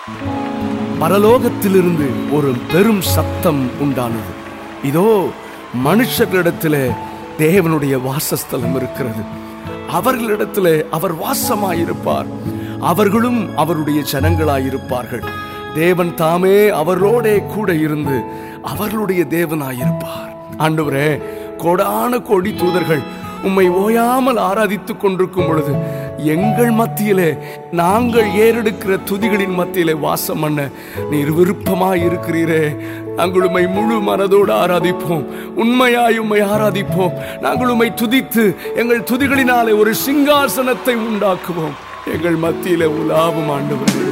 பரலோகத்திலிருந்து ஒரு பெரும் சத்தம் உண்டானது இதோ மனுஷர்களிடத்திலே தேவனுடைய வாசஸ்தலம் இருக்கிறது அவர்களிடத்திலே அவர் வாசமாயிருப்பார் அவர்களும் அவருடைய ஜனங்களாயிருப்பார்கள் தேவன் தாமே அவர்களோடே கூட இருந்து அவர்களுடைய தேவனாயிருப்பார் ஆண்டவரே கோடான கோடி தூதர்கள் உம்மை ஓயாமல் ஆராதித்துக் கொண்டிருக்கும் பொழுது எங்கள் மத்தியிலே நாங்கள் ஏறெடுக்கிற துதிகளின் மத்தியிலே வாசம் பண்ண நீர் விருப்பமாய் இருக்கிறீரே நாங்கள் உம்மை முழு மனதோடு ஆராதிப்போம் உண்மையாய் உம்மை ஆராதிப்போம் நாங்கள் உம்மை துதித்து எங்கள் துதிகளினாலே ஒரு சிங்காசனத்தை உண்டாக்குவோம் எங்கள் மத்தியிலே உலாவும் ஆண்டவரே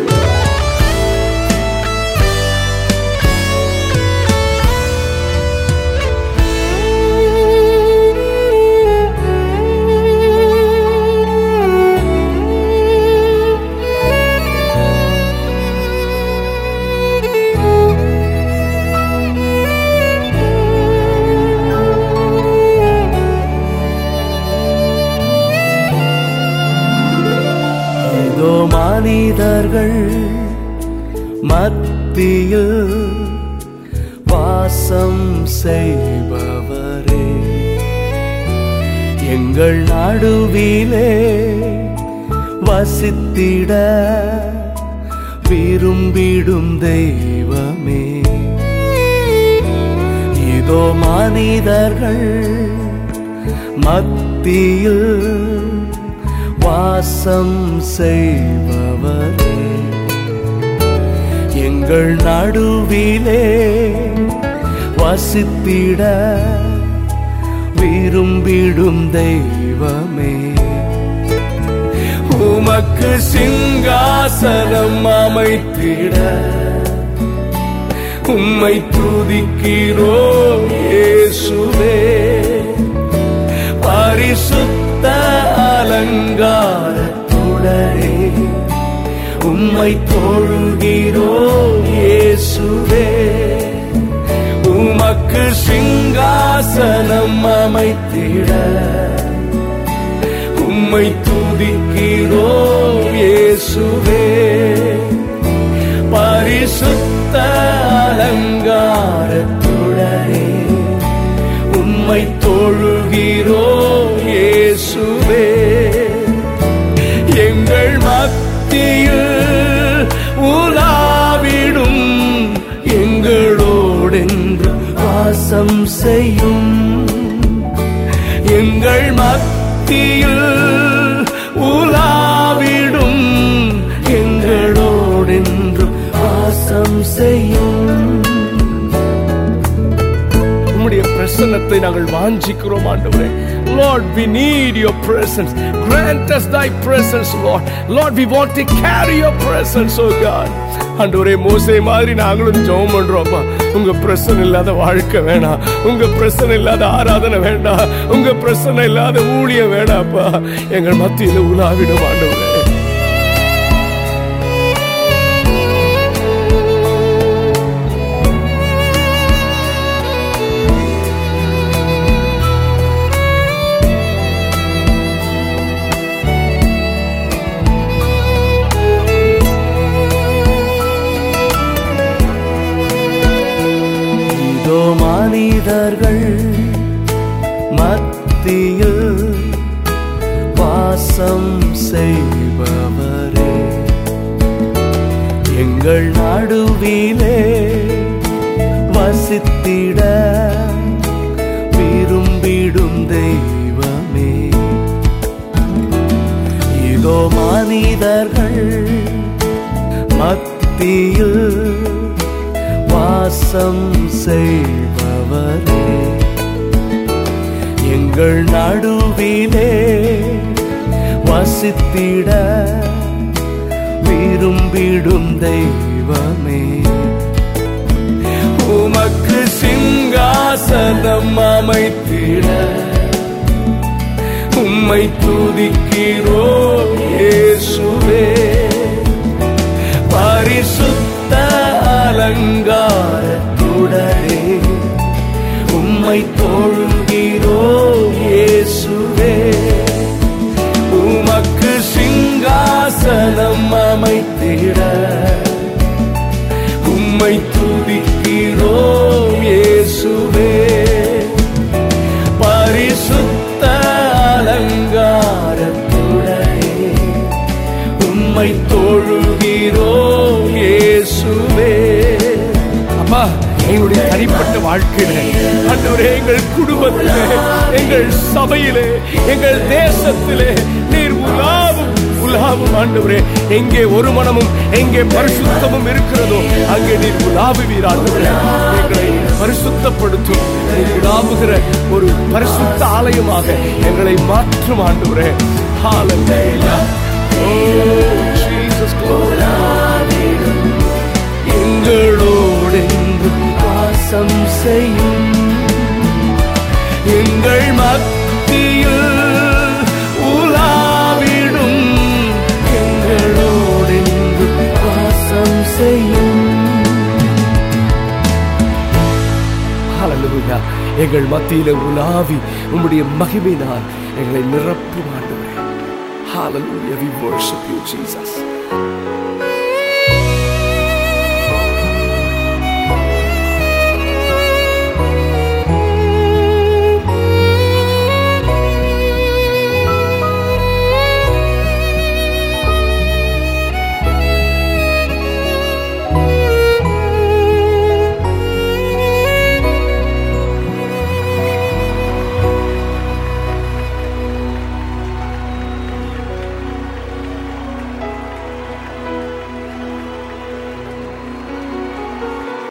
இதோ மனிதர்கள் மத்தியில் வாசம் செய்பவரே எங்கள் நடுவிலே வசித்திட விரும்பிடும் தெய்வமே இதோ மனிதர்கள் மத்தியில் வாசம் செய்பவரே எங்கள் நடுவிலே வசித்திட விரும்பிடும் தெய்வமே உமக்கு சிங்காசனம் அமைத்திட உம்மை துதிக்கிறோ இயேசுவே பரிசுத்த அலங்காரத்துடனே உம்மை தொழுகிறோ இயேசுவே உமக்கு சிங்காசனம் அமைத்திட உம்மை துதிக்கிறோ இயேசுவே பரிசுத்த அலங்காரத்துடனே உம்மை தொழுகிறோ இயேசுவே எங்கள் மத்தியில் உலாவிடும் எங்களோடென்று வாசம் செய்யும் எங்கள் மத்தியில் உலாவிடும் எங்களோடென்று வாசம் செய்யும் உம்முடைய பிரசன்னத்தை நாங்கள் வாஞ்சிக்கிறோம் ஆண்டவரே Lord, we need your presence. Grant us thy presence, Lord. Lord, we want to carry your presence, oh God. ஆண்டவரே மோசே மாதிரி நாங்களும் ஜெபம் பண்றோம்ப்பா உங்க பிரசனை இல்லாத வாழ்க்கை வேணாம் உங்க பிரசனை இல்லாத ஆராதனை வேண்டாம் உங்க பிரசனை இல்லாத ஊழியம் வேணாப்பா எங்கள் மத்தியில் உலாவிடும் ஆண்டவரே இதோ மனிதர்கள் மத்தியில் வாசம் செய்பவரே எங்கள் நடுவிலே வசித்திட விரும்பிடும் தெய்வமே இதோ மனிதர்கள் மத்தியில் வாசம் செய்பவரே எங்கள் நடுவிலே வசித்திட விரும்பிடும் தெய்வமே உமக்கு சிங்காசனம் அமைத்திட உம்மை துதிக்கிறோ இயேசுவே பரிசுத்த அலங்காரத்துடனே உம்மை தொழுகிறோ இயேசுவே உமக்கு சிங்காசனம் அமைத்திட எங்களுடைய தனிப்பட்ட வாழ்க்கையில ஆண்டவரே எங்கள் குடும்பத்திலே எங்கள் சபையிலே எங்கள் தேசத்திலே நீர் உலாவும் உலாவும் ஆண்டவரே எங்கே ஒரு மனமும் எங்கே பரிசுத்தமும் இருக்கிறதோ அங்கே நீர் உலாவுவீர் ஆண்டவரே எங்களை பரிசுத்தப்படுத்தும் நீர் உலாவுகிற ஒரு பரிசுத்த ஆலயமாக எங்களை மாற்றும் ஆண்டவரே Hallelujah. Oh, Jesus, glory. எங்களோடென்றும் வாசம் செய்யும் எங்கள் மத்தியில் உலாவிடும் எங்களோடென்றும் வாசம் செய்யும் ஹalleluya எங்கள் மத்தியில உலாவி உம்முடைய மகிமையினால் எங்களை நிரப்பும் ஆண்டவரே hallelujah we worship you jesus